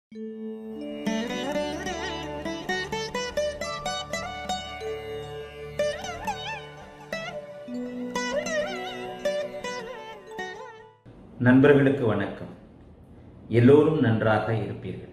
நண்பர்களுக்கு வணக்கம் எல்லோரும் நன்றாக இருப்பீர்கள்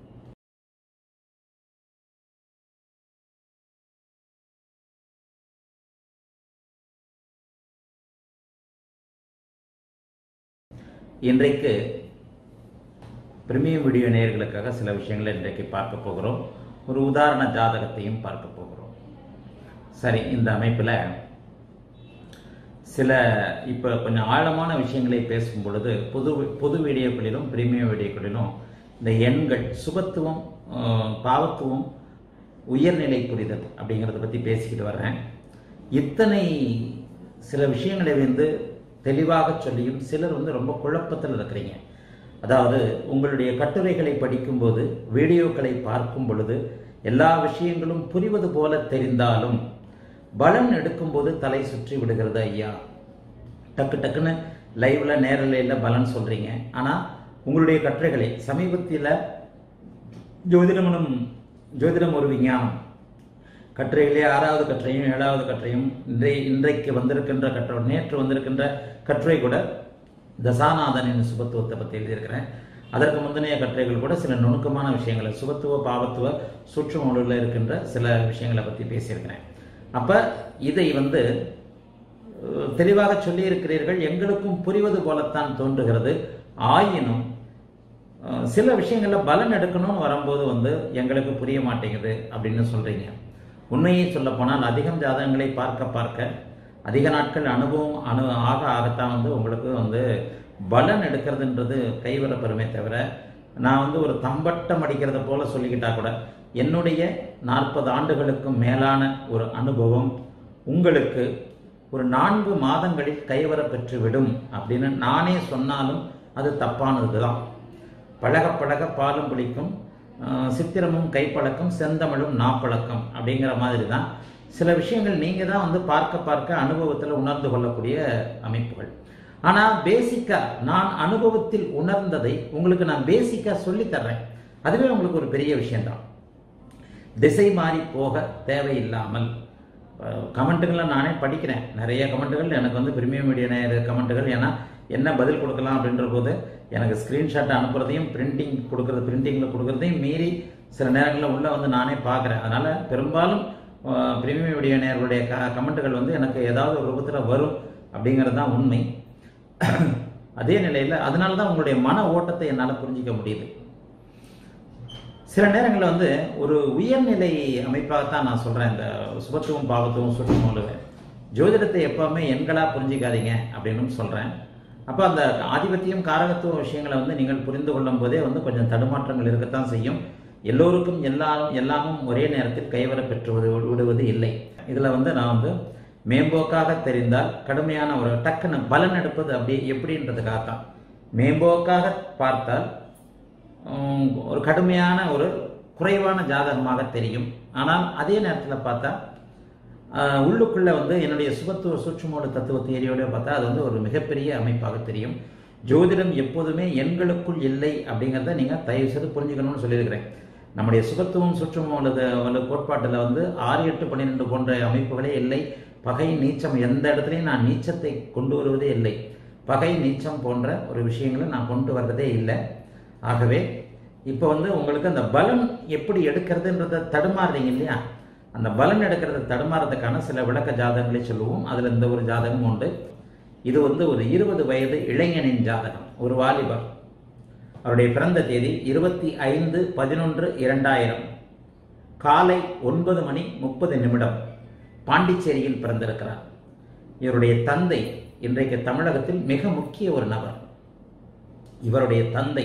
இன்றைக்கு பிரீமியம் வீடியோ நேயர்களுக்காக சில விஷயங்களை இன்றைக்கு பார்க்க போகிறோம் ஒரு உதாரண ஜாதகத்தையும் பார்க்க போகிறோம் சரி இந்த அமைப்பில் சில இப்போ கொஞ்சம் ஆழமான விஷயங்களை பேசும் பொழுது பொது பொது வீடியோக்களிலும் பிரீமியம் வீடியோக்களிலும் இந்த எண்கள் சுபத்துவம் ஆஹ், பாவத்துவம் உயர்நிலை புரிதல் அப்படிங்கிறத பற்றி பேசிக்கிட்டு வர்றேன் இத்தனை சில விஷயங்களை வந்து தெளிவாக சொல்லியும் சிலர் வந்து ரொம்ப குழப்பத்தில் இருக்கிறீங்க அதாவது உங்களுடைய கட்டுரைகளை படிக்கும்போது வீடியோக்களை பார்க்கும் பொழுது எல்லா விஷயங்களும் புரிவது போல தெரிந்தாலும் பலன் எடுக்கும்போது தலை சுற்றி விடுகிறது ஐயா டக்கு டக்குன்னு லைவ்ல நேரலையில் பலன் சொல்றீங்க ஆனா உங்களுடைய கட்டுரைகளை சமீபத்தில் ஜோதிடமனும் ஜோதிடம் ஒரு விஞ்ஞானம் கட்டுரைகளே ஆறாவது கட்டுரையும் ஏழாவது கட்டுரையும் இன்றைய இன்றைக்கு வந்திருக்கின்ற கட்டுரை நேற்று வந்திருக்கின்ற கட்டுரை கூட தசாநாதனின் சுபத்துவத்தை பற்றி எழுதியிருக்கிறேன் அதற்கு முந்தைய கட்டுரைகள் கூட சில நுணுக்கமான விஷயங்களை சுபத்துவ பாவத்துவ சூட்சுமொழியில் இருக்கின்ற சில விஷயங்களை பற்றி பேசியிருக்கிறேன் அப்போ இதை வந்து அஹ், தெளிவாக சொல்லியிருக்கிறீர்கள் எங்களுக்கும் புரிவது போலத்தான் தோன்றுகிறது ஆயினும் அஹ், சில விஷயங்கள்ல பலன் எடுக்கணும்னு வரும்போது வந்து எங்களுக்கு புரிய மாட்டேங்குது அப்படின்னு சொல்றீங்க உண்மையை சொல்ல போனால் அதிகம் ஜாதகங்களை பார்க்க பார்க்க அதிக நாட்கள் அனுபவம் அனு ஆக ஆகத்தான் வந்து உங்களுக்கு வந்து பலன் எடுக்கிறதுன்றது கைவர பெருமை தவிர நான் வந்து ஒரு தம்பட்டம் அடிக்கிறத போல சொல்லிக்கிட்டா கூட என்னுடைய நாற்பது ஆண்டுகளுக்கும் மேலான ஒரு அனுபவம் உங்களுக்கு ஒரு நான்கு மாதங்களில் கைவர பெற்றுவிடும் அப்படின்னு நானே சொன்னாலும் அது தப்பானது தான் பழக பழக பாலும் பிடிக்கும் ஆஹ் சித்திரமும் கைப்பழக்கம் செந்தமிழும் நாப்பழக்கம் அப்படிங்கிற மாதிரி தான் சில விஷயங்கள் நீங்கள் தான் வந்து பார்க்க பார்க்க அனுபவத்தில் உணர்ந்து கொள்ளக்கூடிய அமைப்புகள் ஆனால் பேசிக்கா நான் அனுபவத்தில் உணர்ந்ததை உங்களுக்கு நான் பேசிக்கா சொல்லித் தர்றேன் அதுவே உங்களுக்கு ஒரு பெரிய விஷயம்தான் திசை மாறி போக தேவையில்லாமல் கமெண்ட்டுகளை நானே படிக்கிறேன் நிறைய கமெண்ட்டுகள் எனக்கு வந்து பிரீமியம் மீடியா நேர கமெண்ட்டுகள் ஏன்னா என்ன பதில் கொடுக்கலாம் அப்படின்ற போது எனக்கு ஸ்க்ரீன்ஷாட் அனுப்புறதையும் பிரிண்டிங் கொடுக்குறது பிரிண்டிங்கில் கொடுக்குறதையும் மீறி சில நேரங்களில் உள்ள வந்து நானே பார்க்குறேன் அதனால் பெரும்பாலும் பிரீமியம் மீடியா நேர்களுடைய க கமெண்ட்டுகள் வந்து எனக்கு ஏதாவது ஒரு ரூபத்தில் வரும் அப்படிங்கிறது தான் உண்மை அதே நிலையில் அதனால தான் உங்களுடைய மன ஓட்டத்தை என்னால் புரிஞ்சிக்க முடியுது சில நேரங்களில் வந்து ஒரு உயர்நிலை அமைப்பாகத்தான் நான் சொல்கிறேன் இந்த சுபத்துவம் பாவத்துவம் சுற்றுமூலுவேன் ஜோதிடத்தை எப்போவுமே எண்களாக புரிஞ்சிக்காதீங்க அப்படின்னு சொல்கிறேன் அப்போ அந்த ஆதிபத்தியம் காரகத்துவ விஷயங்களை வந்து நீங்கள் புரிந்து கொள்ளும் போதே வந்து கொஞ்சம் தடுமாற்றங்கள் இருக்கத்தான் செய்யும் எல்லோருக்கும் எல்லாரும் எல்லாமும் ஒரே நேரத்தில் கைவர பெற்று விடு- விடுவது இல்லை இதில் வந்து நான் வந்து மேம்போக்காக தெரிந்தால் கடுமையான ஒரு டக்குன்னு பலன் எடுப்பது அப்படி எப்படின்றதுக்காகத்தான் மேம்போக்காக பார்த்தால் உம், ஒரு கடுமையான ஒரு குறைவான ஜாதகமாக தெரியும் ஆனால் அதே நேரத்தில் பார்த்தா ஆஹ், உள்ளுக்குள்ள வந்து என்னுடைய சுபத்துவ சூட்சுமோட தத்துவ தியரியோட பார்த்தா அது வந்து ஒரு மிகப்பெரிய அமைப்பாக தெரியும் ஜோதிடம் எப்போதுமே எண்களுக்குள் இல்லை அப்படிங்கிறத நீங்கள் தயவு செய்து புரிஞ்சுக்கணும்னு சொல்லியிருக்கிறேன் நம்முடைய சுபத்துவம் சுற்றுமோ அல்லது அல்லது கோட்பாட்டில் வந்து ஆறு எட்டு பன்னிரெண்டு போன்ற அமைப்புகளே இல்லை பகை நீச்சம் எந்த இடத்துலையும் நான் நீச்சத்தை கொண்டு வருவதே இல்லை பகை நீச்சம் போன்ற ஒரு விஷயங்களை நான் கொண்டு வர்றதே இல்லை ஆகவே இப்போ வந்து உங்களுக்கு அந்த பலன் எப்படி எடுக்கிறதுன்றத தடுமாறுறீங்க இல்லையா அந்த பலன் எடுக்கிறத தடுமாறதுக்கான சில விளக்க ஜாதகங்களை சொல்லுவோம் அதில் இந்த ஒரு ஜாதகம் உண்டு இது வந்து ஒரு இருபது வயது இளைஞனின் ஜாதகம் ஒரு வாலிபர் அவருடைய பிறந்த தேதி இருபத்தி ஐந்து பதினொன்று இரண்டாயிரம் காலை ஒன்பது மணி முப்பது நிமிடம் பாண்டிச்சேரியில் பிறந்திருக்கிறார் இவருடைய தந்தை இன்றைக்கு தமிழகத்தில் மிக முக்கிய ஒரு நபர் இவருடைய தந்தை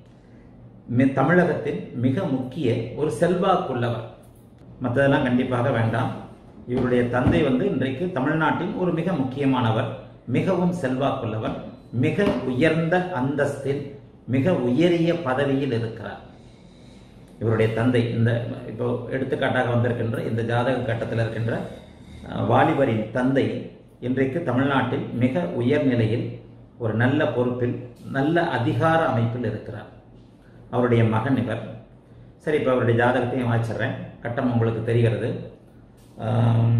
மி- தமிழகத்தில் மிக முக்கிய ஒரு செல்வாக்குள்ளவர் மற்றதெல்லாம் கண்டிப்பாக வேண்டாம் இவருடைய தந்தை வந்து இன்றைக்கு தமிழ்நாட்டில் ஒரு மிக முக்கியமானவர் மிகவும் செல்வாக்குள்ளவர் மிக உயர்ந்த அந்தஸ்தில் மிக உயரிய பதவியில் இருக்கிறார் இவருடைய தந்தை இந்த இப்போ எடுத்துக்காட்டாக வந்திருக்கின்ற இந்த ஜாதக கட்டத்தில் இருக்கின்ற அஹ், வாலிபரின் தந்தை இன்றைக்கு தமிழ்நாட்டில் மிக உயர்நிலையில் ஒரு நல்ல பொறுப்பில் நல்ல அதிகார அமைப்பில் இருக்கிறார் அவருடைய மகன் இவர் சரி இப்போ அவருடைய ஜாதகத்தையும் வாய்ச்சிடுறேன் கட்டம் உங்களுக்கு தெரிகிறது ஆம்,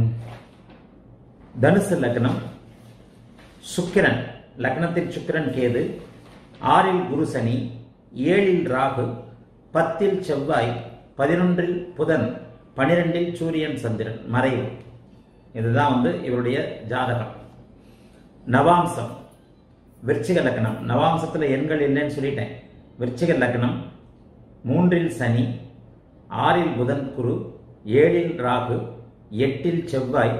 தனுசு லக்னம் சுக்கிரன் லக்னத்தில் சுக்கிரன் கேது ஆறில் குரு சனி ஏழில் ராகு பத்தில் செவ்வாய் பதினொன்றில் புதன் பனிரெண்டில் சூரியன் சந்திரன் மறைவு இதுதான் வந்து இவருடைய ஜாதகம் நவாம்சம் விருச்சிக லக்னம் நவாம்சத்தில் எண்கள் இல்லைன்னு சொல்லிட்டேன் விருச்சிக லக்னம் மூன்றில் சனி ஆறில் புதன் குரு ஏழில் ராகு எட்டில் செவ்வாய்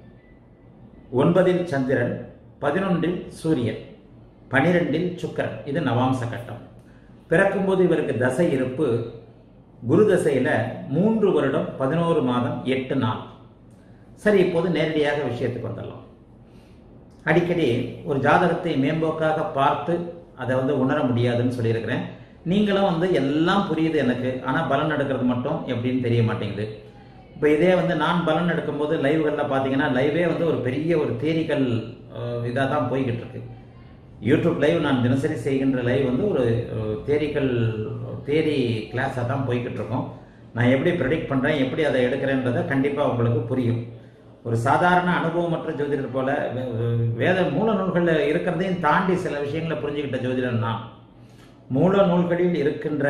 ஒன்பதில் சந்திரன் பதினொன்றில் சூரியன் பனிரெண்டில் சுக்கிரன் இது நவாம்ச கட்டம் பிறக்கும்போது இவருக்கு தசை இருப்பு குரு தசையில மூன்று வருடம் பதினோரு மாதம் எட்டு நாள் சரி இப்போது நேரடியாக விஷயத்துக்கு வந்துடலாம் அடிக்கடி ஒரு ஜாதகத்தை மேம்போக்காக பார்த்து அதை வந்து உணர முடியாதுன்னு சொல்லியிருக்கிறேன் நீங்களும் வந்து எல்லாம் புரியுது எனக்கு ஆனால் பலன் எடுக்கிறது மட்டும் எப்படின்னு தெரிய மாட்டேங்குது இப்போ இதே வந்து நான் பலன் எடுக்கும்போது லைவ்களில் பார்த்தீங்கன்னா லைவே வந்து ஒரு பெரிய ஒரு தேரிக்கல் இதாக தான் போய்கிட்டு இருக்கு யூடியூப் லைவ் நான் தினசரி செய்கின்ற லைவ் வந்து ஒரு தேரிக்கல் தேரி கிளாஸாக தான் போய்கிட்டு இருக்கோம் நான் எப்படி ப்ரெடிக்ட் பண்ணுறேன் எப்படி அதை எடுக்கிறேன்றதை கண்டிப்பாக உங்களுக்கு புரியும் ஒரு சாதாரண அனுபவமற்ற ஜோதிடர் போல வே- வே- வேத மூல நூல்களில் இருக்கிறதையும் தாண்டி சில விஷயங்களை புரிஞ்சுக்கிட்ட ஜோதிடர் நான் மூல நூல்களில் இருக்கின்ற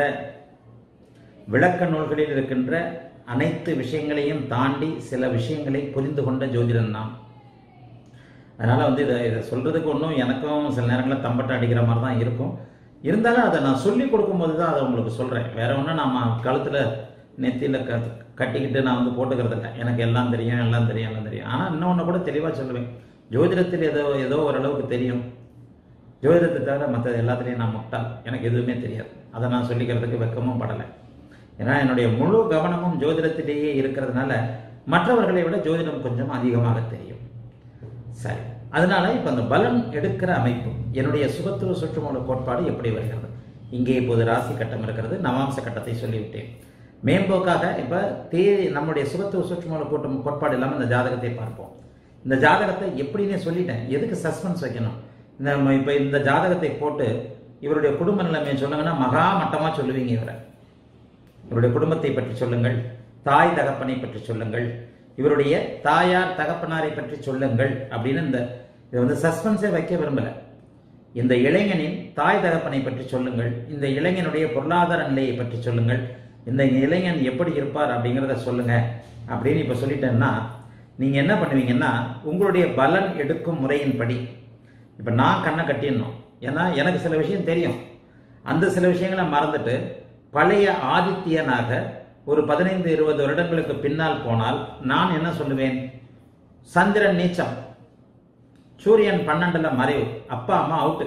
விளக்க நூல்களில் இருக்கின்ற அனைத்து விஷயங்களையும் தாண்டி சில விஷயங்களை புரிந்து கொண்ட ஜோதிடன் நான் அதனால வந்து இதை இதை சொல்றதுக்கு ஒன்றும் எனக்கும் சில நேரங்களில் தம்பட்ட அடிக்கிற மாதிரி தான் இருக்கும் இருந்தாலும் அதை நான் சொல்லி கொடுக்கும்போது தான் அதை உங்களுக்கு சொல்றேன் வேற ஒன்றும் நான் கழுத்துல நெத்தியில க கட்டிக்கிட்டு நான் வந்து போட்டுக்கிறது இல்லை எனக்கு எல்லாம் தெரியும் எல்லாம் தெரியும் எல்லாம் தெரியும் ஆனால் இன்னொன்று கூட தெளிவாக சொல்லுவேன் ஜோதிடத்தில் ஏதோ ஏதோ ஓரளவுக்கு தெரியும் ஜோதிடத்தை தவிர மற்றது எல்லாத்துலேயும் நான் முட்டாள் எனக்கு எதுவுமே தெரியாது அதை நான் சொல்லிக்கிறதுக்கு வெக்கமும் படலை ஏன்னா என்னுடைய முழு கவனமும் ஜோதிடத்திலேயே இருக்கிறதுனால மற்றவர்களை விட ஜோதிடம் கொஞ்சம் அதிகமாக தெரியும் சரி அதனால இப்போ அந்த பலன் எடுக்கிற அமைப்பு என்னுடைய சுபத்துவ சுற்றுமூல கோட்பாடு எப்படி வருகிறது இங்கே இப்போது ராசி கட்டம் இருக்கிறது நவாம்ச கட்டத்தை சொல்லிவிட்டேன் மேம்போக்காக இப்போ தே நம்முடைய சுபத்துவ சுற்றுமூல கூட்டம் கோட்பாடு இல்லாமல் இந்த ஜாதகத்தை பார்ப்போம் இந்த ஜாதகத்தை எப்படின்னே சொல்லிட்டேன் எதுக்கு சஸ்பென்ஸ் வைக்கணும் இந்த இப்போ இந்த ஜாதகத்தை போட்டு இவருடைய குடும்ப நிலைமையை சொன்னாங்கன்னா மகா மட்டமாக சொல்லுவீங்க இவரை இவருடைய குடும்பத்தை பற்றி சொல்லுங்கள் தாய் தகப்பனை பற்றி சொல்லுங்கள் இவருடைய தாயார் தகப்பனாரை பற்றி சொல்லுங்கள் அப்படின்னு இந்த இதை வந்து சஸ்பென்ஸே வைக்க விரும்பல இந்த இளைஞனின் தாய் தகப்பனை பற்றி சொல்லுங்கள் இந்த இளைஞனுடைய பொருளாதார நிலையை பற்றி சொல்லுங்கள் இந்த இளைஞன் எப்படி இருப்பார் அப்படிங்கிறத சொல்லுங்க அப்படின்னு இப்ப சொல்லிட்டேன்னா நீங்க என்ன பண்ணுவீங்கன்னா உங்களுடைய பலன் எடுக்கும் முறையின்படி இப்ப நான் கண்ணை கட்டிடணும் ஏன்னா எனக்கு சில விஷயம் தெரியும் அந்த சில விஷயங்களை மறந்துட்டு பழைய ஆதித்யனாக ஒரு பதினைந்து இருபது வருடங்களுக்கு பின்னால் போனால் நான் என்ன சொல்லுவேன் சந்திரன் நீச்சம் சூரியன் பன்னெண்டுல மறைவு அப்பா அம்மா அவுட்டு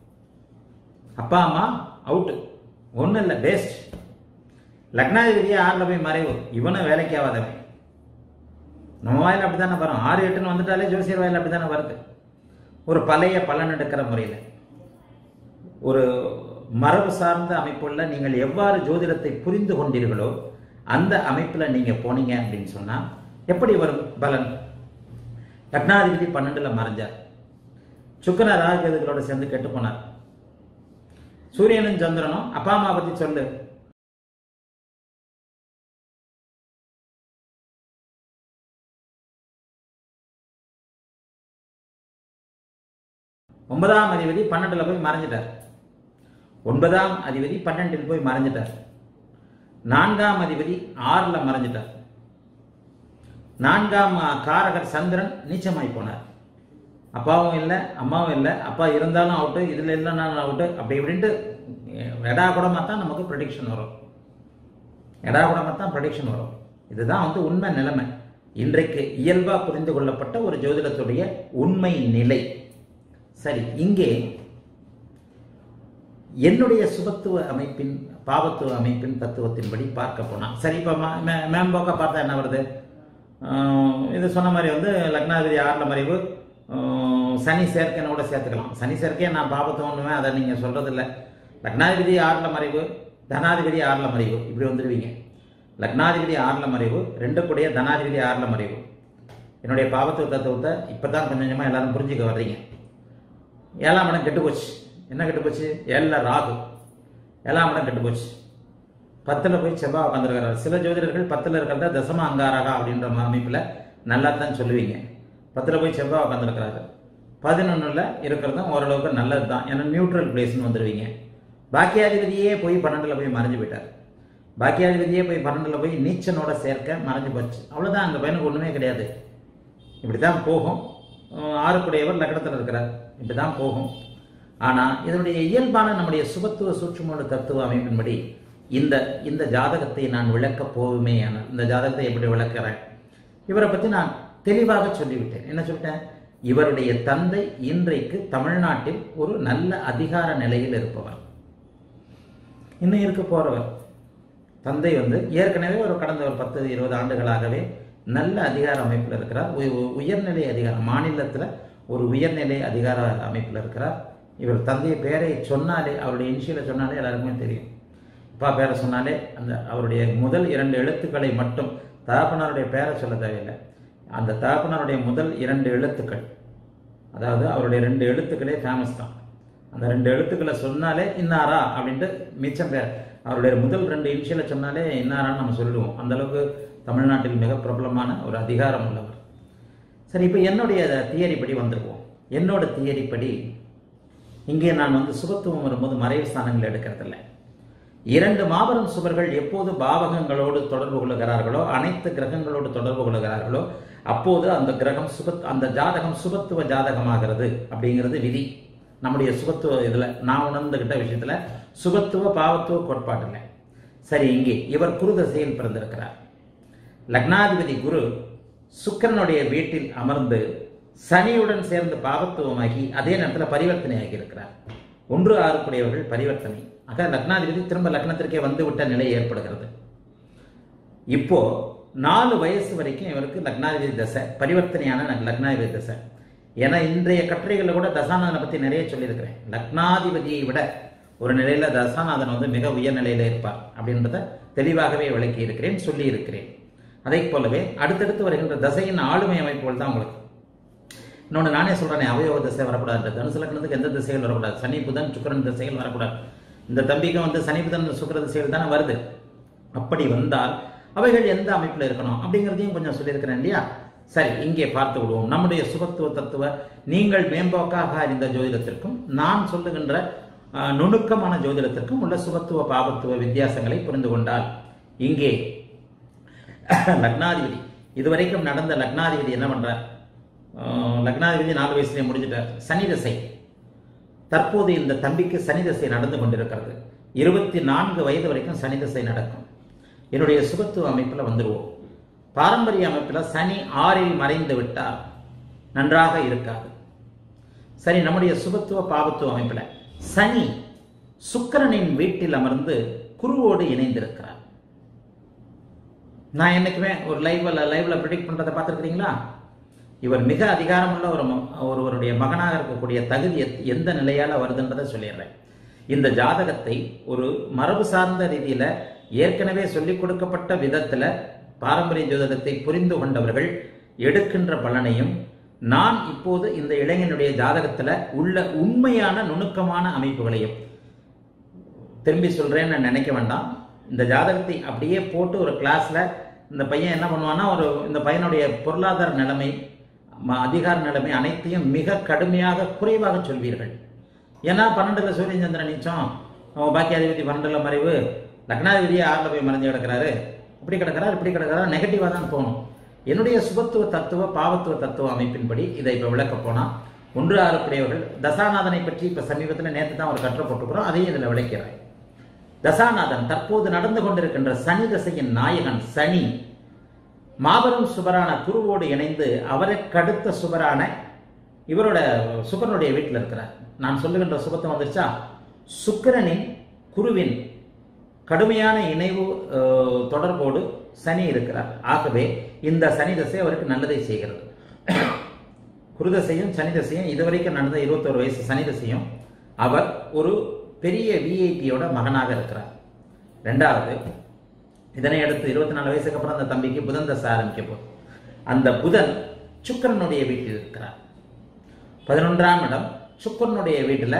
அப்பா அம்மா அவுட்டு ஒன்றும் இல்லை வேஸ்ட் லக்னாதிபதியே ஆறில் போய் மறைவு இவனும் வேலைக்கு ஆகாதவன் நம்ம வாயில் அப்படித்தானே வரும் ஆறு எட்டுன்னு வந்துட்டாலே ஜோசியர் வாயில் அப்படித்தானே வருது ஒரு பழைய பலன் எடுக்கிற முறையில் ஒரு மரபு சார்ந்த அமைப்புள்ள நீங்கள் எவ்வாறு ஜோதிடத்தை புரிந்து கொண்டீர்களோ அந்த அமைப்பில் நீங்க போனீங்க அப்படின்னு சொன்னா எப்படி வரும் பலன் லக்னாதிபதி பன்னெண்டுல மறைஞ்சார் சுக்கர ராஜகேதுகளோட சேர்ந்து கெட்டு போனார் சூரியனும் சந்திரனும் அப்பா அம்மா பத்தி சொல்லு ஒன்பதாம் அதிபதி பன்னெண்டுல போய் மறைஞ்சிட்டார் ஒன்பதாம் அதிபதி பன்னெண்டில் போய் மறைஞ்சிட்டார் நான்காம் அதிபதி ஆறுல மறைஞ்சிட்டார் நான்காம் காரகர் சந்திரன் நீச்சமாய் போனார் அப்பாவும் இல்லை அம்மாவும் இல்லை அப்பா இருந்தாலும் அவுட்டு இதுல இல்லைனாலும் அவுட்டு அப்படி இப்படின்ட்டு எடா கூடமாக தான் நமக்கு ப்ரொடிக்ஷன் வரும் எடா கூடமாக தான் ப்ரொடிக்ஷன் வரும் இதுதான் வந்து உண்மை நிலைமை இன்றைக்கு இயல்பா புரிந்து கொள்ளப்பட்ட ஒரு ஜோதிடத்துடைய உண்மை நிலை சரி இங்கே என்னுடைய சுபத்துவ அமைப்பின் பாவத்துவ அமைப்பின் தத்துவத்தின்படி பார்க்க போனா சரி இப்போ மேம்போக்கா பார்த்தா என்ன வருது ஆஹ் இது சொன்ன மாதிரி வந்து லக்னாதிபதி ஆறில் மறைவு ஆஹ் சனி சேர்க்கைனோட சேர்த்துக்கலாம் சனி சேர்க்கையை நான் பாபத்துவம்னுவேன் அதை நீங்கள் சொல்றதில்ல லக்னாதிபதி ஆறில் மறைவு தனாதிபதி ஆறில் மறைவு இப்படி வந்துடுவீங்க லக்னாதிபதி ஆறில் மறைவு ரெண்டு கூடிய தனாதிபதி ஆறில் மறைவு என்னுடைய பாவத்துவ தத்துவத்தை இப்போ தான் கொஞ்சம் கொஞ்சமாக எல்லாரும் புரிஞ்சுக்க வர்றீங்க ஏழாம் இடம் கெட்டு போச்சு என்ன கெட்டு போச்சு ஏழில் ராகு ஏழாம் இடம் கெட்டு போச்சு பத்துல போய் செவ்வாய் உட்காந்துருக்கிறார் சில ஜோதிடர்கள் பத்துல இருக்கிறத தசம அங்காரகா அப்படின்ற அமைப்புல நல்லா தான் சொல்லுவீங்க பத்துல போய் செவ்வாய் உட்காந்துருக்கிறாரு பதினொன்னுல இருக்கிறதும் ஓரளவுக்கு நல்லது தான் ஏன்னா நியூட்ரல் பிளேஸ்னு வந்துடுவீங்க பாக்கியாதிபதியே போய் பன்னெண்டுல போய் மறைஞ்சு போயிட்டார் பாக்கியாதிபதியே போய் பன்னெண்டுல போய் நீச்சனோட சேர்க்க மறைஞ்சு போச்சு அவ்வளவுதான் அந்த பையனுக்கு ஒண்ணுமே கிடையாது இப்படிதான் போகும் அஹ் ஆறுக்குடையவர் லக்னத்தில் இருக்கிறார் இப்படிதான் போகும் ஆனா இதனுடைய இயல்பான நம்முடைய சுபத்துவ சூட்சுமோட தத்துவ அமைப்பின்படி இந்த இந்த ஜாதகத்தை நான் விளக்க போவுமே இந்த ஜாதகத்தை எப்படி விளக்குறேன் இவரை பத்தி நான் தெளிவாக சொல்லிவிட்டேன் என்ன சொல்லிட்டேன் இவருடைய தந்தை இன்றைக்கு தமிழ்நாட்டில் ஒரு நல்ல அதிகார நிலையில் இருப்பவர் இன்னும் இருக்க போறவர் தந்தை வந்து ஏற்கனவே ஒரு கடந்த ஒரு பத்து இருபது ஆண்டுகளாகவே நல்ல அதிகார அமைப்பில் இருக்கிறார் உய- உ- உயர்நிலை அதிகாரம் மாநிலத்தில் ஒரு உயர்நிலை அதிகார அமைப்பில் இருக்கிறார் இவர் தந்தை பேரை சொன்னாலே அவருடைய இனிஷியலை சொன்னாலே எல்லாருக்குமே தெரியும் அப்பா பேரை சொன்னாலே அந்த அவருடைய முதல் இரண்டு எழுத்துக்களை மட்டும் தகப்பனாருடைய பேரை சொல்ல தேவையில்லை அந்த தகப்பனாருடைய முதல் இரண்டு எழுத்துக்கள் அதாவது அவருடைய ரெண்டு எழுத்துக்களே ஃபேமஸ் தான் அந்த ரெண்டு எழுத்துக்களை சொன்னாலே இன்னாரா அப்படின்ட்டு மிச்சம் பேர் அவருடைய முதல் ரெண்டு இனிஷியலை சொன்னாலே இன்னாரான்னு நம்ம சொல்லுவோம் அந்த அளவுக்கு தமிழ்நாட்டில் மிக பிரபலமான ஒரு அதிகாரம் உள்ளவர் சரி இப்போ என்னுடைய தியரி படி வந்துருவோம் என்னோட தியரி படி இங்கே நான் வந்து சுபத்துவம் வரும்போது மறைவு ஸ்தானங்கள் எடுக்கிறதில்ல இரண்டு மாபெரும் சுவர்கள் எப்போது பாவகங்களோடு தொடர்பு கொள்ளுகிறார்களோ அனைத்து கிரகங்களோடு தொடர்பு கொள்ளுகிறார்களோ அப்போது அந்த கிரகம் சுபத் அந்த ஜாதகம் சுபத்துவ ஜாதகமாகிறது அப்படிங்கிறது விதி நம்முடைய சுபத்துவ இதுல நான் உணர்ந்துகிட்ட விஷயத்துல சுபத்துவ பாவத்துவ கோட்பாடுல சரி இங்கே இவர் குரு தசையில் பிறந்திருக்கிறார் லக்னாதிபதி குரு சுக்கிரனுடைய வீட்டில் அமர்ந்து சனியுடன் சேர்ந்து பாவத்துவமாகி அதே நேரத்தில் பரிவர்த்தனையாகி இருக்கிறார் ஒன்று ஆறுக்குடையவர்கள் பரிவர்த்தனை ஆக லக்னாதிபதி திரும்ப லக்னத்திற்கே வந்து விட்ட நிலை ஏற்படுகிறது இப்போ நாலு வயசு வரைக்கும் இவருக்கு லக்னாதிபதி தசை பரிவர்த்தனையான லக்- லக்னாதிபதி தசை ஏன்னா இன்றைய கட்டுரைகளில் கூட தசாநாதனை பத்தி நிறைய சொல்லியிருக்கிறேன் லக்னாதிபதியை விட ஒரு நிலையில தசாநாதன் வந்து மிக உயர் நிலையில இருப்பார் அப்படின்றத தெளிவாகவே விளக்கி இருக்கிறேன் சொல்லி இருக்கிறேன் அதை போலவே அடுத்தடுத்து வருகின்ற தசையின் ஆளுமை அமைப்புகள் தான் உங்களுக்கு இன்னொன்று நானே சொல்றேனே அவயோக திசை வரக்கூடாது தனுசு லக்னத்துக்கு எந்த திசைகள் வரக்கூடாது சனி புதன் சுக்கிரன் திசைகள் வரக்கூடாது இந்த தம்பிக்கும் வந்து சனி புதன் சுக்கிர திசைகள் தானே வருது அப்படி வந்தால் அவைகள் எந்த அமைப்பில் இருக்கணும் அப்படிங்கிறதையும் கொஞ்சம் சொல்லியிருக்கிறேன் இல்லையா சரி இங்கே பார்த்து விடுவோம் நம்முடைய சுபத்துவ தத்துவ நீங்கள் மேம்போக்காக அறிந்த ஜோதிடத்திற்கும் நான் சொல்லுகின்ற அஹ், நுணுக்கமான ஜோதிடத்திற்கும் உள்ள சுபத்துவ பாபத்துவ வித்தியாசங்களை புரிந்து கொண்டால் இங்கே லக்னாதிபதி இதுவரைக்கும் நடந்த லக்னாதிபதி என்ன பண்றார் அஹ், லக்னாதிபதி நாலு வயசுலயே முடிஞ்சிட்டார் சனி தசை தற்போது இந்த தம்பிக்கு சனி தசை நடந்து கொண்டிருக்கிறது இருபத்தி நான்கு வயது வரைக்கும் சனி தசை நடக்கும் என்னுடைய சுபத்துவ அமைப்பில் வந்துடுவோம் பாரம்பரிய அமைப்பில் சனி ஆறில் மறைந்து விட்டால் நன்றாக இருக்காது சரி நம்முடைய சுபத்துவ பாவத்துவ அமைப்பில் சனி சுக்கிரனின் வீட்டில் அமர்ந்து குருவோடு இணைந்திருக்கிறார் நான் என்னைக்குமே ஒரு லைவ்ல லைவ்ல ப்ரிடிக்ட் பண்றதை பார்த்துருக்கிறீங்களா இவர் மிக அதிகாரமுள்ள ஒரு ம- ஒருவருடைய மகனாக இருக்கக்கூடிய தகுதி எத்- எந்த நிலையால வருதுன்றதை சொல்லிடுறேன் இந்த ஜாதகத்தை ஒரு மரபு சார்ந்த ரீதியில ஏற்கனவே சொல்லிக் கொடுக்கப்பட்ட விதத்துல பாரம்பரிய ஜோதிடத்தை புரிந்து கொண்டவர்கள் எடுக்கின்ற பலனையும் நான் இப்போது இந்த இளைஞனுடைய ஜாதகத்துல உள்ள உண்மையான நுணுக்கமான அமைப்புகளையும் திரும்பி சொல்றேன்னு நான் நினைக்க வேண்டாம் இந்த ஜாதகத்தை அப்படியே போட்டு ஒரு கிளாஸ்ல இந்த பையன் என்ன பண்ணுவான்னா ஒரு இந்த பையனுடைய பொருளாதார நிலைமை ம- அதிகார நிலைமை அனைத்தையும் மிக கடுமையாக குறைவாக சொல்வீர்கள் ஏன்னா பன்னெண்டுல சூரியன் சந்திரன் நீச்சம் அவன் பாக்கியாதிபதி பன்னெண்டுல மறைவு லக்னாதிபதியே ஆறுல போய் மறைஞ்சு கிடக்கிறாரு இப்படி கிடக்கிறார் இப்படி கிடக்கிறார் நெகட்டிவா தான் தோணும் என்னுடைய சுபத்துவ தத்துவ பாவத்துவ தத்துவ அமைப்பின்படி இதை இப்ப விளக்க போனா ஒன்று ஆறுக்குடையவர்கள் தசாநாதனை பற்றி இப்ப சமீபத்தில் நேற்று தான் ஒரு கற்றை போட்டுக்கிறோம் அதையும் இதுல விளக்கிறேன் தசாநாதன் தற்போது நடந்து கொண்டிருக்கின்ற சனி தசையின் நாயகன் சனி மாபெரும் சுபரான குருவோடு இணைந்து அவருக்கடுத்த சுபரான இவரோட சுக்கரனுடைய வீட்டில் இருக்கிறார் நான் சொல்லுகின்ற சுபத்தம் வந்துருச்சா சுக்கிரனின் குருவின் கடுமையான இணைவு அஹ், தொடர்போடு சனி இருக்கிறார் ஆகவே இந்த சனி தசை அவருக்கு நல்லதை செய்கிறது குருதசையும் சனி தசையும் இதுவரைக்கும் நடந்த இருபத்தோரு வயசு சனி தசையும் அவர் ஒரு பெரிய விஐபியோட மகனாக இருக்கிறார் ரெண்டாவது இதனை அடுத்து இருபத்தி நாலு வயசுக்கு அப்புறம் அந்த தம்பிக்கு புதன் தசை ஆரம்பிக்க போகுது அந்த புதன் சுக்கிரனுடைய வீட்டில் இருக்கிறார் பதினொன்றாம் இடம் சுக்கிரனுடைய வீட்டில்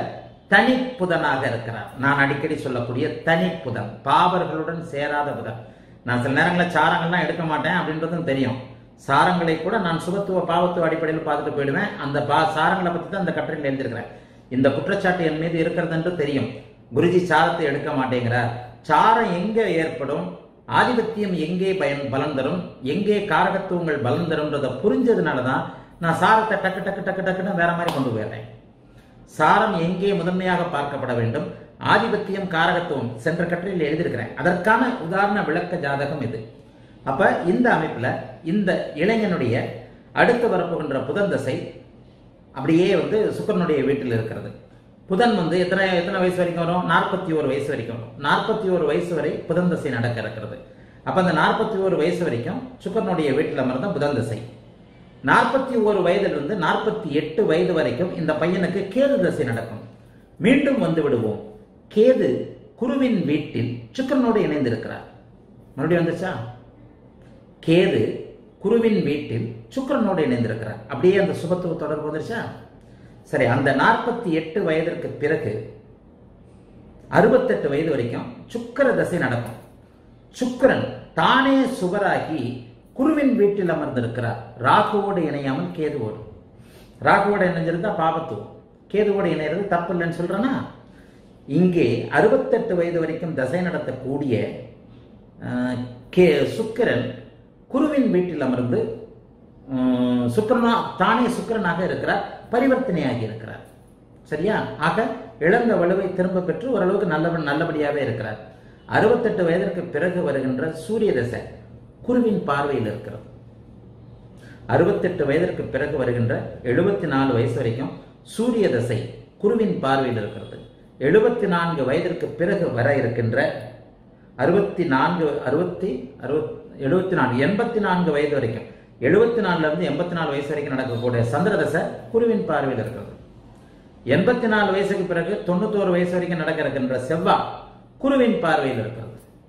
தனி புதனாக இருக்கிறார் நான் அடிக்கடி சொல்லக்கூடிய தனி புதன் பாவர்களுடன் சேராத புதன் நான் சில நேரங்களில் சாரங்கள்லாம் எடுக்க மாட்டேன் அப்படின்றதும் தெரியும் சாரங்களை கூட நான் சுகத்துவ பாவத்துவ அடிப்படையில் பார்த்துட்டு போயிடுவேன் அந்த பா சாரங்களை பற்றி தான் அந்த கட்டுரையில் எழுதியிருக்கிறேன் இந்த குற்றச்சாட்டு என் மீது இருக்கிறது என்று தெரியும் குருஜி சாரத்தை எடுக்க மாட்டேங்கிறார் சாரம் எங்கே ஏற்படும் ஆதிபத்தியம் எங்கே பயன் பலன் தரும் எங்கே காரகத்துவங்கள் பலன் தரும்ன்றதை புரிஞ்சதுனால தான் நான் சாரத்தை டக்கு டக்கு டக்கு டக்குன்னு வேற மாதிரி கொண்டு போயிடுறேன் சாரம் எங்கே முதன்மையாக பார்க்கப்பட வேண்டும் ஆதிபத்தியம் காரகத்துவம் சென்ற கட்டுரையில் எழுதியிருக்கிறேன் அதற்கான உதாரண விளக்க ஜாதகம் இது அப்ப இந்த அமைப்புல இந்த இளைஞனுடைய அடுத்து வரப்போகின்ற புதன் தசை அப்படியே வந்து சுக்கரனுடைய வீட்டில் இருக்கிறது புதன் வந்து எத்தனை எத்தனை வயசு வரைக்கும் வரும் நாற்பத்தி ஒரு வயசு வரைக்கும் வரும் நாற்பத்தி ஒரு வயசு வரை புதன் தசை நடக்க இருக்கிறது அப்ப அந்த நாற்பத்தி ஒரு வயசு வரைக்கும் சுக்கரனுடைய வீட்டில் அமர்ந்த புதன் தசை நாற்பத்தி ஒரு வயதிலிருந்து நாற்பத்தி எட்டு வயது வரைக்கும் இந்த பையனுக்கு கேது தசை நடக்கும் மீண்டும் வந்து விடுவோம் கேது குருவின் வீட்டில் சுக்கரனோடு இணைந்திருக்கிறார் மறுபடியும் வந்துச்சா கேது குருவின் வீட்டில் சுக்கரனோடு இணைந்திருக்கிறார் அப்படியே அந்த சுபத்துவ தொடர்பு வந்துருச்சா சரி அந்த நாற்பத்தி எட்டு வயதிற்கு பிறகு அறுபத்தெட்டு வயது வரைக்கும் சுக்கர தசை நடக்கும் சுக்கரன் தானே சுவராகி குருவின் வீட்டில் அமர்ந்திருக்கிறார் ராகுவோடு இணையாமல் கேதுவோடு ராகுவோடு இணைஞ்சிருந்தா பாபத்துவம் கேதுவோடு இணைகிறது தப்பு இல்லைன்னு சொல்றேன்னா இங்கே அறுபத்தெட்டு வயது வரைக்கும் தசை நடத்தக்கூடிய அஹ், கே சுக்கிரன் குருவின் வீட்டில் அமர்ந்து உம், சுக்கிரனா தானே சுக்கிரனாக இருக்கிறார் பரிவர்த்தனையாகி இருக்கிறார் சரியா ஆக இழந்த வலுவை திரும்ப பெற்று ஓரளவுக்கு நல்லவன் நல்லபடியாகவே இருக்கிறார் அறுபத்தெட்டு வயதிற்கு பிறகு வருகின்ற சூரிய தசை குருவின் பார்வையில் இருக்கிறது அறுபத்தெட்டு வயதிற்கு பிறகு வருகின்ற எழுபத்தி நாலு வயசு வரைக்கும் சூரிய தசை குருவின் பார்வையில் இருக்கிறது எழுபத்தி நான்கு வயதிற்கு பிறகு வர இருக்கின்ற அறுபத்தி நான்கு அறுபத்தி அறுபத் எழுபத்தி நான்கு எண்பத்தி நான்கு வயது வரைக்கும் எழுபத்தி நாலுல இருந்து எண்பத்தி நாலு வயசு வரைக்கும் நடக்கக்கூடிய சந்திர தசை குருவின் பார்வையில் இருக்கிறது எண்பத்தி நாலு வயசுக்கு பிறகு தொண்ணூத்தோரு வயசு வரைக்கும் நடக்க இருக்கின்ற செவ்வாய் குருவின் பார்வையில் இருக்கிறது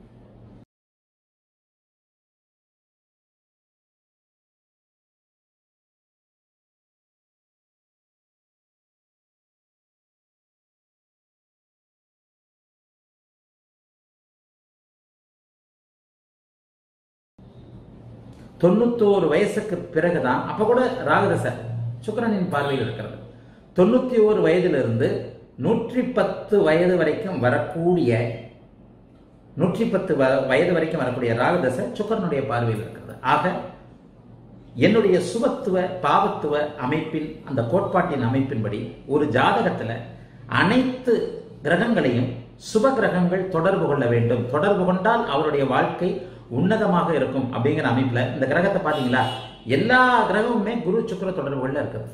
தொண்ணூத்தோரு வயசுக்கு பிறகுதான் அப்ப கூட ராகுதசை சுக்கிரனின் பார்வையில் இருக்கிறது தொண்ணூத்தி ஓரு வயதிலிருந்து நூற்றி பத்து வயது வரைக்கும் வரக்கூடிய நூற்றி பத்து வ- வயது வரைக்கும் வரக்கூடிய ராகுதசை சுக்கிரனுடைய பார்வையில் இருக்கிறது ஆக என்னுடைய சுபத்துவ பாவத்துவ அமைப்பின் அந்த கோட்பாட்டின் அமைப்பின்படி ஒரு ஜாதகத்துல அனைத்து கிரகங்களையும் சுப கிரகங்கள் தொடர்பு கொள்ள வேண்டும் தொடர்பு கொண்டால் அவருடைய வாழ்க்கை உன்னதமாக இருக்கும் அப்படிங்கிற அமைப்புல இந்த கிரகத்தை பாத்தீங்களா எல்லா கிரகமுமே குரு சுக்கிர தொடர்புகள்ல இருக்குது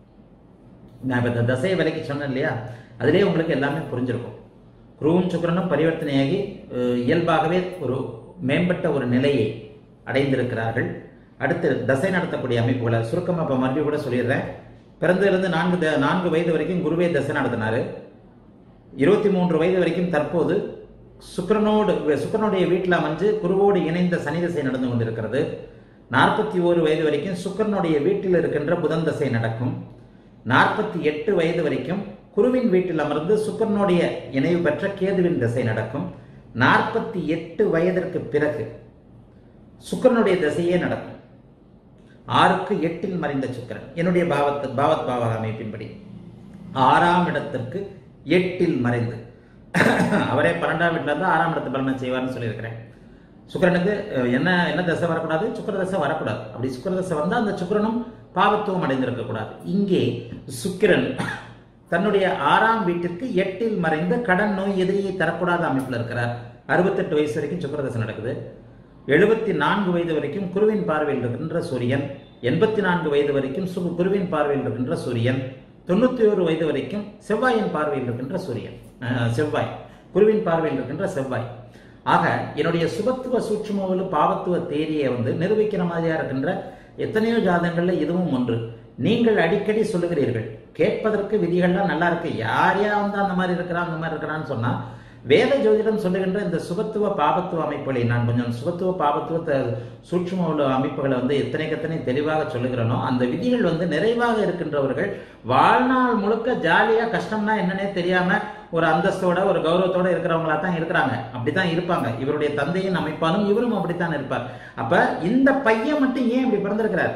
நான் இப்ப இந்த தசையை விலைக்கு சொன்னேன் இல்லையா அதிலே உங்களுக்கு எல்லாமே புரிஞ்சிருக்கும் குருவும் சுக்கிரனும் பரிவர்த்தனையாகி அஹ், இயல்பாகவே ஒரு மேம்பட்ட ஒரு நிலையை அடைந்திருக்கிறார்கள் அடுத்து தசை நடத்தக்கூடிய அமைப்புகளை சுருக்கமாக இப்போ மறுபடியும் கூட சொல்லிடுறேன் பிறந்ததிலிருந்து நான்கு த- நான்கு வயது வரைக்கும் குருவே தசை நடத்தினாரு இருபத்தி மூன்று வயது வரைக்கும் தற்போது சுக்கிரனோடு சுக்கிரனுடைய வீட்டில் அமைஞ்சு குருவோடு இணைந்த சனி தசை நடந்து கொண்டிருக்கிறது நாற்பத்தி ஓரு வயது வரைக்கும் சுக்கிரனுடைய வீட்டில் இருக்கின்ற புதன் தசை நடக்கும் நாற்பத்தி எட்டு வயது வரைக்கும் குருவின் வீட்டில் அமர்ந்து சுக்கிரனுடைய இணைவு பெற்ற கேதுவின் தசை நடக்கும் நாற்பத்தி எட்டு வயதிற்கு பிறகு சுக்கிரனுடைய தசையே நடக்கும் ஆறுக்கு எட்டில் மறைந்த சுக்கிரன் என்னுடைய பாவத்து பாவத் பாவ அமைப்பின்படி ஆறாம் இடத்திற்கு எட்டில் மறைந்து அவரே பன்னெண்டாம் வீட்டில் இருந்து ஆறாம் இடத்து பலனை செய்வார்னு சொல்லியிருக்கிறேன் சுக்கிரனுக்கு அஹ், என்ன என்ன தசை வரக்கூடாது சுக்கிர தசை வரக்கூடாது அப்படி சுக்கிர தசை வந்தால் அந்த சுக்கிரனும் பாவத்துவம் அடைந்திருக்க கூடாது இங்கே சுக்கிரன் தன்னுடைய ஆறாம் வீட்டிற்கு எட்டில் மறைந்த கடன் நோய் எதிரியை தரக்கூடாத அமைப்பில் இருக்கிறார் அறுபத்தெட்டு வயசு வரைக்கும் சுக்கிர தசை நடக்குது எழுபத்தி நான்கு வயது வரைக்கும் குருவின் பார்வையில் இருக்கின்ற சூரியன் எண்பத்தி நான்கு வயது வரைக்கும் சு குருவின் பார்வையில் இருக்கின்ற சூரியன் தொண்ணூத்தி ஒரு வயது வரைக்கும் செவ்வாயின் பார்வையில் இருக்கின்ற சூரியன் அஹ், செவ்வாய் குருவின் பார்வையில் இருக்கின்ற செவ்வாய் ஆக என்னுடைய சுபத்துவ சூட்சுமவலு பாவத்துவ தேரியை வந்து நிரூபிக்கிற மாதிரியா இருக்கின்ற எத்தனையோ ஜாதகங்கள்ல இதுவும் ஒன்று நீங்கள் அடிக்கடி சொல்லுகிறீர்கள் கேட்பதற்கு விதிகள்லாம் நல்லா இருக்கு யார் யார் வந்து அந்த மாதிரி இருக்கிறான் அந்த மாதிரி இருக்கிறான்னு சொன்னா வேத ஜோதிடம் சொல்லுகின்ற இந்த சுபத்துவ பாபத்துவ அமைப்புகளை நான் கொஞ்சம் சுபத்துவ பாபத்துவ த- சூட்சும உள்ள அமைப்புகளை வந்து எத்தனைக்கு எத்தனை தெளிவாக சொல்லுகிறனோ அந்த விதிகள் வந்து நிறைவாக இருக்கின்றவர்கள் வாழ்நாள் முழுக்க ஜாலியா கஷ்டம்னா என்னன்னே தெரியாம ஒரு அந்தஸ்தோட ஒரு கௌரவத்தோட இருக்கிறவங்களா தான் இருக்கிறாங்க அப்படித்தான் இருப்பாங்க இவருடைய தந்தையின் அமைப்பாலும் இவரும் அப்படித்தான் இருப்பார் அப்ப இந்த பையன் மட்டும் ஏன் இப்படி பிறந்திருக்கிறார்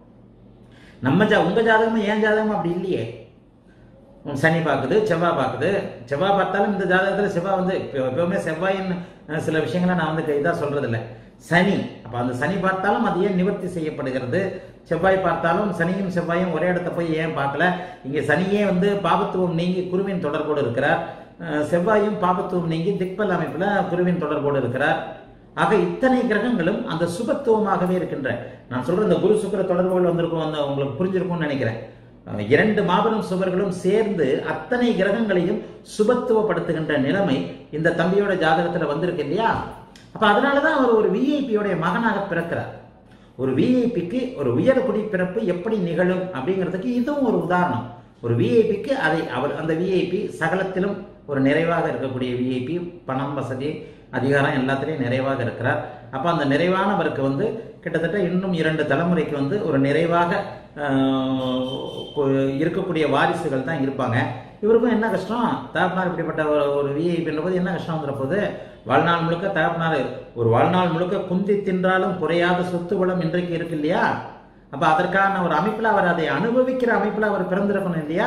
நம்ம ஜா உங்க ஜாதகமும் ஏன் ஜாதகமும் அப்படி இல்லையே உம் சனி பார்க்குது செவ்வாய் பார்க்குது செவ்வாய் பார்த்தாலும் இந்த ஜாதகத்தில் செவ்வாய் வந்து எப்ப- எப்பவுமே செவ்வாயின் அஹ், சில விஷயங்களை நான் வந்து இதாக சொல்றது இல்லை சனி அப்போ அந்த சனி பார்த்தாலும் அது ஏன் நிவர்த்தி செய்யப்படுகிறது செவ்வாய் பார்த்தாலும் சனியும் செவ்வாயும் ஒரே இடத்த போய் ஏன் பார்க்கல இங்கே சனியே வந்து பாபத்துவம் நீங்கி குருவின் தொடர்போடு இருக்கிறார் அஹ், செவ்வாயும் பாபத்துவம் நீங்கி திக்பல் அமைப்பில் குருவின் தொடர்போடு இருக்கிறார் ஆக இத்தனை கிரகங்களும் அந்த சுபத்துவமாகவே இருக்கின்ற நான் சொல்ற இந்த குரு சுக்கிர தொடர்புகள் வந்திருக்கும் வந்து உங்களுக்கு புரிஞ்சிருக்கும்னு நினைக்கிறேன் அஹ் இரண்டு மாபெரும் சுவர்களும் சேர்ந்து அத்தனை கிரகங்களையும் சுபத்துவப்படுத்துகின்ற நிலைமை இந்த தம்பியோட ஜாதகத்துல வந்திருக்கு இல்லையா அப்ப அதனாலதான் அவர் ஒரு விஐபியோடைய மகனாக பிறக்கிறார் ஒரு விஐபிக்கு ஒரு உயர்குடி பிறப்பு எப்படி நிகழும் அப்படிங்கிறதுக்கு இதுவும் ஒரு உதாரணம் ஒரு விஐபிக்கு அதை அவர் அந்த விஐபி சகலத்திலும் ஒரு நிறைவாக இருக்கக்கூடிய விஐபி பணம் வசதி அதிகாரம் எல்லாத்திலையும் நிறைவாக இருக்கிறார் அப்ப அந்த நிறைவானவருக்கு வந்து கிட்டத்தட்ட இன்னும் இரண்டு தலைமுறைக்கு வந்து ஒரு நிறைவாக ஆஹ், கொ- இருக்கக்கூடிய வாரிசுகள் தான் இருப்பாங்க இவருக்கும் என்ன கஷ்டம் தகப்பனார் இப்படிப்பட்ட ஒரு ஒரு விஐபின்ற போது என்ன கஷ்டம் வந்துட போகுது வாழ்நாள் முழுக்க தகப்பனார் ஒரு வாழ்நாள் முழுக்க குந்தி தின்றாலும் குறையாத சொத்து வளம் இன்றைக்கு இருக்கு இல்லையா அப்ப அதற்கான ஒரு அமைப்புல அவர் அதை அனுபவிக்கிற அமைப்புல அவர் பிறந்திருக்கணும் இல்லையா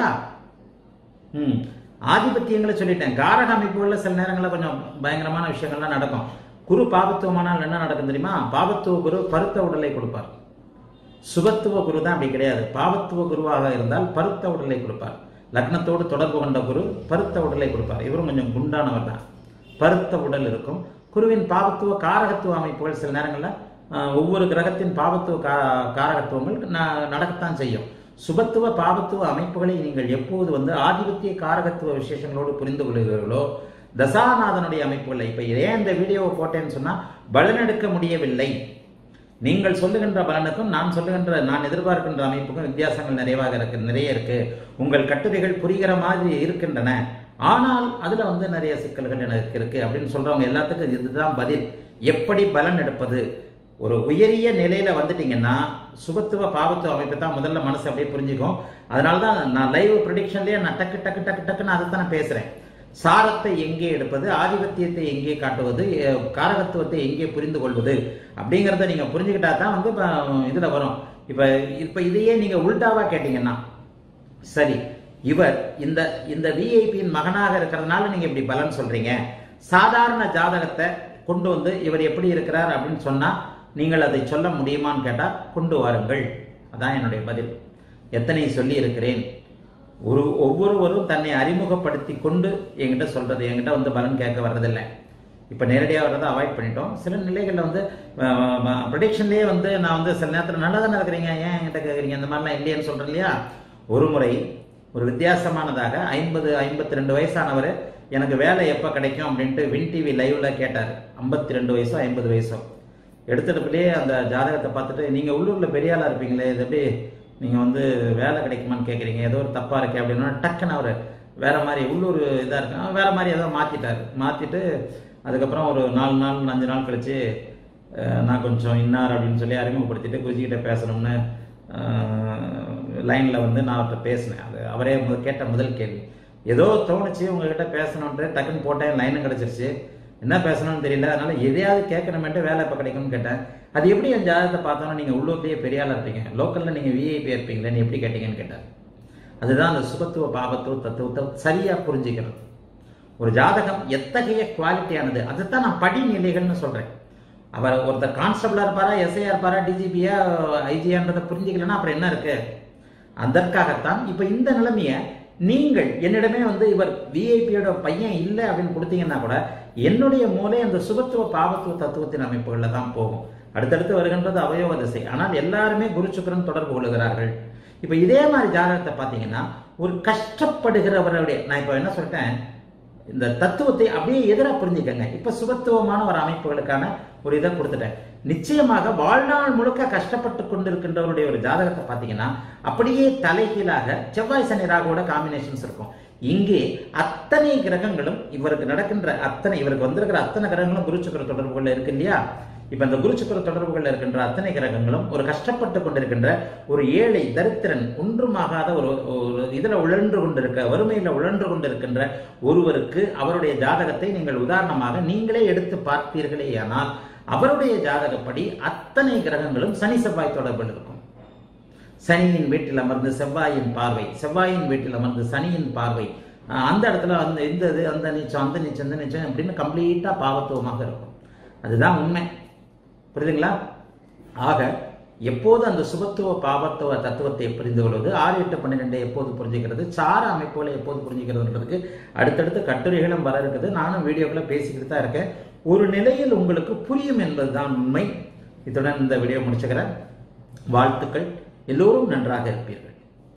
ம் ஆதிபத்தியங்களை சொல்லிட்டேன் காரக அமைப்புகளில் சில நேரங்களில் கொஞ்சம் பயங்கரமான விஷயங்கள்லாம் நடக்கும் குரு பாபத்துவமானால் என்ன நடக்கும் தெரியுமா பாபத்துவ குரு பருத்த உடலை கொடுப்பார் சுபத்துவ குரு தான் அப்படி கிடையாது பாவத்துவ குருவாக இருந்தால் பருத்த உடலை கொடுப்பார் லக்னத்தோடு தொடர்பு கொண்ட குரு பருத்த உடலை கொடுப்பார் இவரும் கொஞ்சம் குண்டானவர் தான் பருத்த உடல் இருக்கும் குருவின் பாவத்துவ காரகத்துவ அமைப்புகள் சில நேரங்களில் ஆஹ், ஒவ்வொரு கிரகத்தின் பாவத்துவ கா காரகத்துவங்கள் ந- நடக்கத்தான் செய்யும் சுபத்துவ பாவத்துவ அமைப்புகளை நீங்கள் எப்போது வந்து ஆதிபத்திய காரகத்துவ விசேஷங்களோடு புரிந்து கொள்கிறீர்களோ தசாநாதனுடைய அமைப்புகளை இப்ப ஏன் இந்த வீடியோவை போட்டேன்னு சொன்னா பலனெடுக்க முடியவில்லை நீங்கள் சொல்லுகின்ற பலனுக்கும் நான் சொல்லுகின்ற நான் எதிர்பார்க்கின்ற அமைப்புக்கும் வித்தியாசங்கள் நிறைவாக இருக்கு நிறைய இருக்கு உங்கள் கட்டுரைகள் புரிகிற மாதிரி இருக்கின்றன ஆனால் அதுல வந்து நிறைய சிக்கல்கள் எனக்கு இருக்கு அப்படின்னு சொல்றவங்க எல்லாத்துக்கும் இதுதான் பதில் எப்படி பலன் எடுப்பது ஒரு உயரிய நிலையில வந்துட்டீங்கன்னா சுபத்துவ பாவத்துவ அமைப்பு தான் முதல்ல மனசு அப்படியே புரிஞ்சுக்கும் அதனால தான் நான் லைவ் ப்ரொடிக்ஷன்லயே நான் டக்கு டக்கு டக்கு டக்குன்னு அதை தான் பேசுறேன் சாரத்தை எங்கே எடுப்பது ஆதிபத்தியத்தை எங்கே காட்டுவது அஹ், காரகத்துவத்தை எங்கே புரிந்து கொள்வது அப்படிங்கிறத நீங்க புரிஞ்சுக்கிட்டா தான் வந்து இப்ப, இதுல வரும் இப்ப இப்ப இதையே நீங்க உல்டாவா கேட்டீங்கன்னா சரி இவர் இந்த இந்த விஐபியின் மகனாக இருக்கிறதுனால நீங்க இப்படி பலன் சொல்றீங்க சாதாரண ஜாதகத்தை கொண்டு வந்து இவர் எப்படி இருக்கிறார் அப்படின்னு சொன்னா நீங்கள் அதை சொல்ல முடியுமான்னு கேட்டா கொண்டு வாருங்கள் அதான் என்னுடைய பதில் எத்தனை சொல்லி இருக்கிறேன் ஒரு ஒவ்வொருவரும் தன்னை அறிமுகப்படுத்தி கொண்டு என்கிட்ட சொல்றது என்கிட்ட வந்து பலன் கேட்க வர்றதில்லை இப்போ நேரடியாக வர்றதை அவாய்ட் பண்ணிட்டோம் சில நிலைகளில் வந்து ப்ரொடிக்ஷன்லேயே வந்து நான் வந்து சில நேரத்தில் நல்லா தானே இருக்கிறீங்க ஏன் என்கிட்ட கேட்குறீங்க இந்த மாதிரிலாம் இல்லையேன்னு சொல்கிறேன் இல்லையா ஒரு முறை ஒரு வித்தியாசமானதாக ஐம்பது ஐம்பத்தி ரெண்டு வயசானவர் எனக்கு வேலை எப்போ கிடைக்கும் அப்படின்ட்டு வின் டிவி லைவ்ல கேட்டார் ஐம்பத்தி ரெண்டு வயசோ ஐம்பது வயசோ எடுத்துட்டப்படியே அந்த ஜாதகத்தை பார்த்துட்டு நீங்கள் உள்ளூரில் பெரிய ஆளாக இருப்பீங்களே இது எப்படி நீங்கள் வந்து வேலை கிடைக்குமான்னு கேட்குறீங்க ஏதோ ஒரு தப்பாக இருக்கே அப்படின்னா டக்குன்னு அவர் வேற மாதிரி உள்ளூர் இதாக இருக்கு அவர் வேற மாதிரி ஏதோ மாற்றிட்டார் மாற்றிட்டு அதுக்கப்புறம் ஒரு நாலு நாள் அஞ்சு நாள் கழிச்சு அஹ், நான் கொஞ்சம் இன்னார் அப்படின்னு சொல்லி அறிமுகப்படுத்திட்டு குருஜிக்கிட்ட பேசணும்னு லைனில் வந்து நான் அவர்கிட்ட பேசினேன் அது அவரே முத கேட்ட முதல் கேள்வி ஏதோ தோணுச்சு உங்ககிட்ட பேசணுன்ட்டு டக்குன்னு போட்டேன் லைனும் கிடச்சிருச்சு என்ன பேசணும்னு தெரியல அதனால எதையாவது கேட்கணுமேட்டு வேலை எப்போ கிடைக்கும்னு கேட்டேன் அது எப்படி என் ஜாதகத்தை பார்த்தோன்னா நீங்கள் உள்ளூர்லேயே பெரிய ஆளாக இருப்பீங்க லோக்கலில் நீங்கள் விஐபி இருப்பீங்களே நீ எப்படி கேட்டீங்கன்னு கேட்டார் அதுதான் அந்த சுபத்துவ பாபத்துவ தத்துவத்தை சரியாக புரிஞ்சுக்கிறது ஒரு ஜாதகம் எத்தகைய குவாலிட்டியானது அதைத்தான் நான் படிநிலைகள்னு சொல்றேன் அவர் ஒருத்தர் கான்ஸ்டபிளா இருப்பாரா எஸ்ஐயா இருப்பாரா டிஜிபியா ஐஜியான்றதை புரிஞ்சுக்கலன்னா அப்புறம் என்ன இருக்கு அதற்காகத்தான் இப்ப இந்த நிலைமைய நீங்கள் என்னிடமே வந்து இவர் விஐபியோட பையன் இல்லை அப்படின்னு கொடுத்தீங்கன்னா கூட என்னுடைய மூளை அந்த சுபத்துவ பாவத்துவ தத்துவத்தின் அமைப்புகள்ல தான் போகும் அடுத்தடுத்து வருகின்றது அவயோக திசை ஆனால் எல்லாருமே குரு சுக்கிரன் தொடர்பு கொள்ளுகிறார்கள் இப்ப இதே மாதிரி ஜாதகத்தை பார்த்தீங்கன்னா ஒரு கஷ்டப்படுகிறவருடைய நான் இப்ப என்ன சொல்லிட்டேன் இந்த தத்துவத்தை அப்படியே எதிராக புரிஞ்சுக்கங்க இப்ப சுபத்துவமான ஒரு அமைப்புகளுக்கான ஒரு இதை கொடுத்துட்டேன் நிச்சயமாக வாழ்நாள் முழுக்க கஷ்டப்பட்டு கொண்டிருக்கின்றவருடைய ஒரு ஜாதகத்தை பார்த்தீங்கன்னா அப்படியே தலைகீழாக செவ்வாய் சனி ராகுவோட காம்பினேஷன்ஸ் இருக்கும் இங்கே அத்தனை கிரகங்களும் இவருக்கு நடக்கின்ற அத்தனை இவருக்கு வந்திருக்கிற அத்தனை கிரகங்களும் குருச்சக்கர தொடர்புகள் இருக்கு இல்லையா இப்ப இந்த குருச்சக்கர தொடர்புகள் இருக்கின்ற அத்தனை கிரகங்களும் ஒரு கஷ்டப்பட்டு கொண்டிருக்கின்ற ஒரு ஏழை தரித்திரன் ஒன்றுமாகாத ஒரு ஒரு இதுல உழன்று கொண்டிருக்க வறுமையில உழன்று கொண்டிருக்கின்ற ஒருவருக்கு அவருடைய ஜாதகத்தை நீங்கள் உதாரணமாக நீங்களே எடுத்து பார்ப்பீர்களே ஆனால் அவருடைய ஜாதகப்படி அத்தனை கிரகங்களும் சனி செவ்வாய் தொடர்பில் இருக்கும் சனியின் வீட்டில் அமர்ந்து செவ்வாயின் பார்வை செவ்வாயின் வீட்டில் அமர்ந்து சனியின் பார்வை அஹ் அந்த இடத்துல அந்த இந்த இது அந்த நீச்சம் அந்த நீச்சம் இந்த நீச்சம் அப்படின்னு கம்ப்ளீட்டா பாவத்துவமாக இருக்கும் அதுதான் உண்மை புரியுதுங்களா ஆக எப்போது அந்த சுபத்துவ பாவத்துவ தத்துவத்தை புரிந்து கொள்வது ஆறு எட்டு பன்னிரெண்டை எப்போது புரிஞ்சுக்கிறது சார அமைப்புகளை எப்போது புரிஞ்சுக்கிறதுன்றதுக்கு அடுத்தடுத்து கட்டுரைகளும் வர இருக்குது நானும் வீடியோக்களை பேசிக்கிட்டு தான் இருக்கேன் ஒரு நிலையில் உங்களுக்கு புரியும் என்பதுதான் உண்மை இத்துடன் இந்த வீடியோ முடிச்சுக்கிறேன் வாழ்த்துக்கள் எல்லோரும் நன்றாக இருப்பீர்கள்